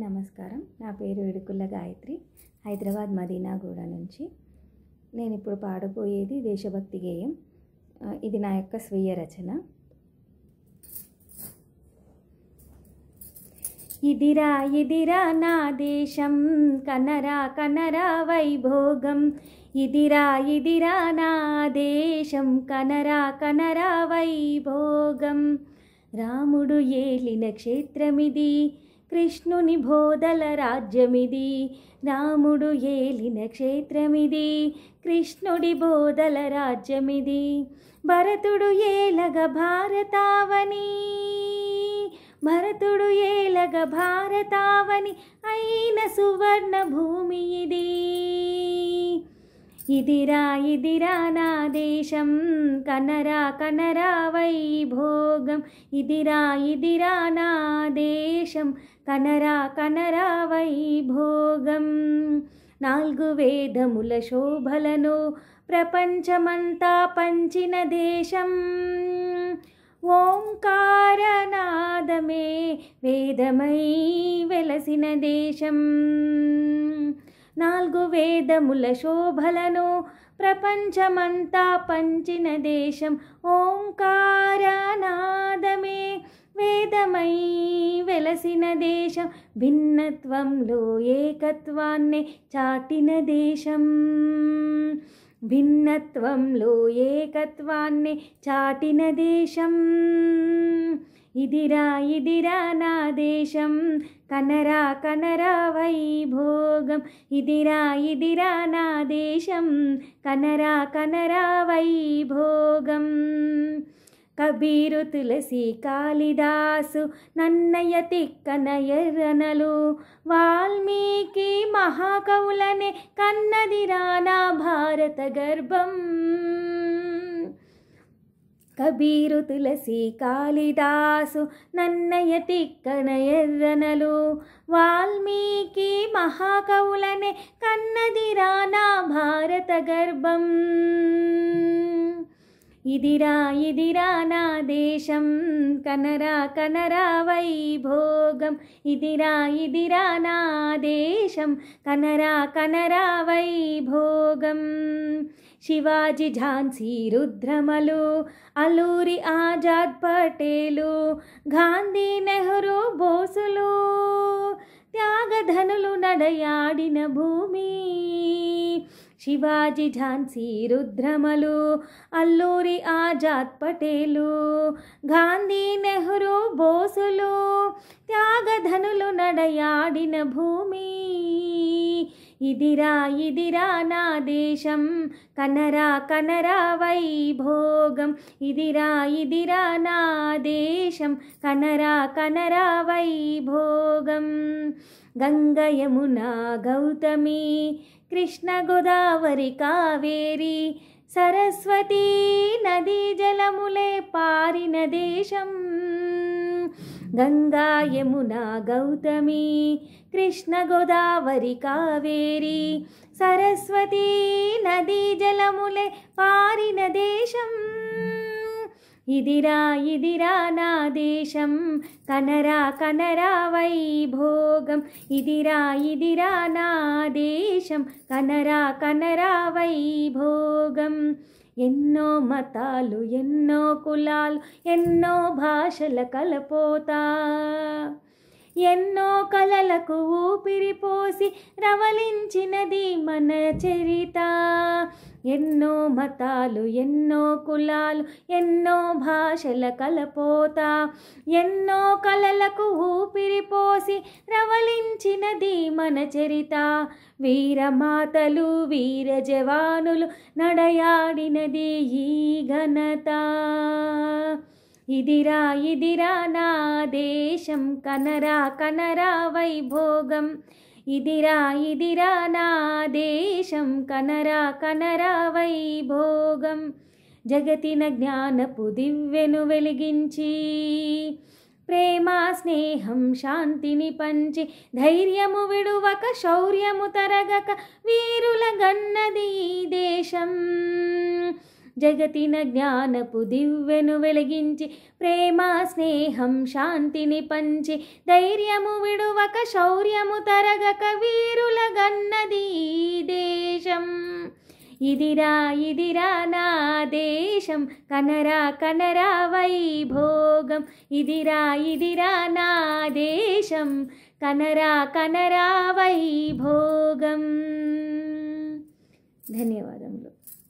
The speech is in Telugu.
నమస్కారం నా పేరు ఇడుకుల్ల గాయత్రి హైదరాబాద్ మదీనాగూడ నుంచి నేను ఇప్పుడు పాడబోయేది దేశభక్తి గేయం ఆ, ఇది నా యొక్క స్వీయ రచన ఇదిరా ఇదిరా నా దేశం కనరా కనరా వైభోగం ఇదిరా ఇదిరా నా దేశం కనరా కనరా వైభోగం రాముడు ఏలిన క్షేత్రమిది కృష్ణుని బోధల రాజ్యమిది రాముడు ఏలిన క్షేత్రమిది కృష్ణుడి బోధల రాజ్యమిది భరతుడు ఏలగ భారతావని భరతుడు ఏలగ భారతావని అయిన సువర్ణ భూమి ఇది ఇదిరా ఇదిరా నా దేశం కనరా కనరా వైభోగం ఇదిరా ఇదిరా నా దేశం కనరా కనరా వైభోగం నాలుగు వేదముల శోభలను ప్రపంచమంతా పంచిన దేశం ఓంకారనాదమే వేదమై వెలసిన దేశం నాలుగు వేదముల శోభలను ప్రపంచమంతా పంచిన దేశం ఓంకారనాదమే వేదమై వెలసిన దేశం భిన్నత్వంలో ఏకత్వాన్ని చాటిన దేశం భిన్నత్వంలో ఏకత్వాన్ని చాటిన దేశం ఇదిరా ఇదిరా నా దేశం కనరా కనరా వైభోగం ఇదిరా ఇదిరా నా దేశం కనరా కనరా వైభోగం కబీరు తులసి కాళిదాసు నన్నయ్య తిక్కన ఎర్రనలు వాల్మీకి మహాకవులనే కన్నదిరా నా భారత గర్భం కబీరు తులసి కాళిదాసు నన్నయ్య తిక్కన ఎర్రనలు వాల్మీకి మహాకవులనే కన్నదిరా నా భారత గర్భం ఇదిరా ఇదిరా నా దేశం కనరా కనరా వైభోగం ఇదిరా ఇదిరా నా దేశం కనరా కనరా వైభోగం శివాజీ ఝాన్సీ రుద్రమలు అల్లూరి ఆజాద్ పటేలు గాంధీ నెహ్రూ బోసులు త్యాగధనులు నడయాడిన భూమి శివాజీ ఝాన్సీ రుద్రమలు అల్లూరి ఆజాద్ పటేలు గాంధీ నెహ్రూ బోసులు త్యాగధనులు నడయాడిన భూమి ఇదిరా ఇదిరా నా దేశం కనరా కనరా వైభోగం ఇదిరా ఇదిరా నా దేశం కనరా కనరా వైభోగం గంగ యమున గౌతమి కృష్ణ గోదావరి కావేరి సరస్వతి నదీ జలములే పారిన దేశం గంగా యమున గౌతమి కృష్ణ గోదావరి కావేరి సరస్వతి నదీ జలములే పారిన దేశం ఇదిరా ఇదిరా నా దేశం కనరా కనరా వైభోగం ఇదిరా ఇదిరా నా దేశం కనరా కనరా వైభోగం ఎన్నో మతాలు ఎన్నో కులాలు ఎన్నో భాషల కలపోతా ఎన్నో కలలకు ఊపిరిపోసి రవలించినది మన చరిత ఎన్నో మతాలు ఎన్నో కులాలు ఎన్నో భాషల కలపోత ఎన్నో కలలకు ఊపిరిపోసి రవలించినది మన చరిత వీరమాతలు వీర జవానులు నడయాడినది ఈ ఘనత ఇదిరా ఇదిరా నా దేశం కనరా కనరా వైభోగం ఇదిరా ఇదిరా నా దేశం కనరా కనరా వైభోగం జగతిన జ్ఞానపు దివ్వెను వెలిగించి ప్రేమ స్నేహం శాంతిని పంచి ధైర్యము విడువక శౌర్యము తరగక వీరుల గన్నది ఈ దేశం జగతిన జ్ఞానపు దివ్వెను వెలిగించి ప్రేమ స్నేహం శాంతిని పంచి ధైర్యము విడువక శౌర్యము తరగక వీరుల గన్నది ఈ దేశం ఇదిరా ఇదిరా నా దేశం కనరా కనరా వైభోగం ఇదిరా ఇదిరా నా దేశం కనరా కనరా వైభోగం ధన్యవాదములు